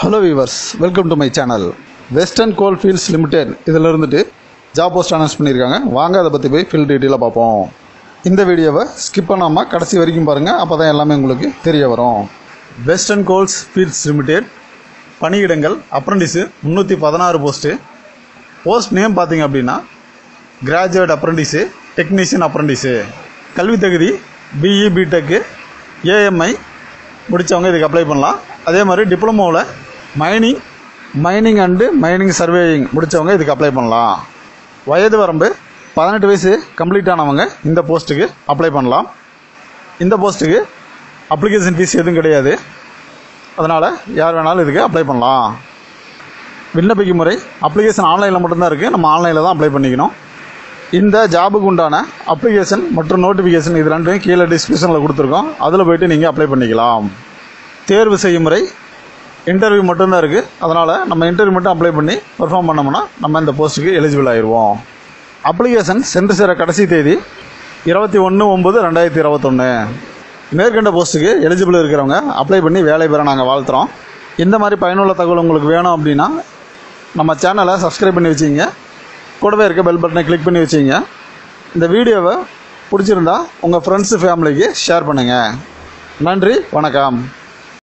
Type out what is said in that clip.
hello viewers welcome to my channel western coal fields limited இதில் இருந்துட்டு job post announce பண்ணியிருக்காங்க வாங்க அதை பற்றி போய் ஃபீல்ட் டீட்டெயிலாக பார்ப்போம் இந்த வீடியோவை ஸ்கிப் பண்ணாமல் கடைசி வரைக்கும் பாருங்கள் அப்போ தான் எல்லாமே உங்களுக்கு தெரிய வரும் வெஸ்டர்ன் கோல்ஸ் ஃபீல்ட்ஸ் லிமிடெட் பணியிடங்கள் அப்ரண்டிஸு முந்நூற்றி பதினாறு போஸ்ட்டு போஸ்ட் நேம் பார்த்தீங்க அப்படின்னா கிராஜுவேட் அப்ரண்டிஸு டெக்னீஷியன் அப்ரண்டிஸு கல்வி தகுதி பிஇ பிடெக்கு ஏஎம்ஐ முடித்தவங்க இதுக்கு அப்ளை பண்ணலாம் அதே மாதிரி டிப்ளமோவில் mining mining and mining surveying முடித்தவங்க இதுக்கு அப்ளை பண்ணலாம் வயது வரம்பு பதினெட்டு வயசு கம்ப்ளீட் ஆனவங்க இந்த போஸ்ட்டுக்கு அப்ளை பண்ணலாம் இந்த போஸ்ட்டுக்கு அப்ளிகேஷன் ஃபீஸ் எதுவும் கிடையாது அதனால் யார் வேணாலும் இதுக்கு அப்ளை பண்ணலாம் விண்ணப்பிக்கும் முறை அப்ளிகேஷன் ஆன்லைனில் மட்டும்தான் இருக்குது நம்ம ஆன்லைனில் தான் அப்ளை பண்ணிக்கணும் இந்த ஜாபுக்கு உண்டான அப்ளிகேஷன் மற்றும் நோட்டிஃபிகேஷன் இது ரெண்டும் கீழே டிஸ்கிரிப்ஷனில் கொடுத்துருக்கோம் அதில் போயிட்டு நீங்கள் அப்ளை பண்ணிக்கலாம் தேர்வு செய்யும் முறை இன்டர்வியூ மட்டும்தான் இருக்குது அதனால் நம்ம இன்டர்வியூ மட்டும் அப்ளை பண்ணி பெர்ஃபார்ம் பண்ணோம்னா நம்ம இந்த போஸ்ட்டுக்கு எலிஜிபிள் ஆயிடுவோம் அப்ளிகேஷன் சென்று சேர கடைசி தேதி இருபத்தி ஒன்று ஒம்பது ரெண்டாயிரத்தி இருபத்தொன்று மேற்கண்ட போஸ்ட்டுக்கு எலிஜிபிள் இருக்கிறவங்க அப்ளை பண்ணி வேலை பெற நாங்கள் வாழ்த்துறோம் இந்த மாதிரி பயனுள்ள தகவல் உங்களுக்கு வேணும் அப்படின்னா நம்ம சேனலை சப்ஸ்கிரைப் பண்ணி வச்சிங்க கூடவே இருக்க பெல் பட்டனை கிளிக் பண்ணி வச்சிங்க இந்த வீடியோவை பிடிச்சிருந்தா உங்கள் ஃப்ரெண்ட்ஸு ஃபேமிலிக்கு ஷேர் பண்ணுங்கள் நன்றி வணக்கம்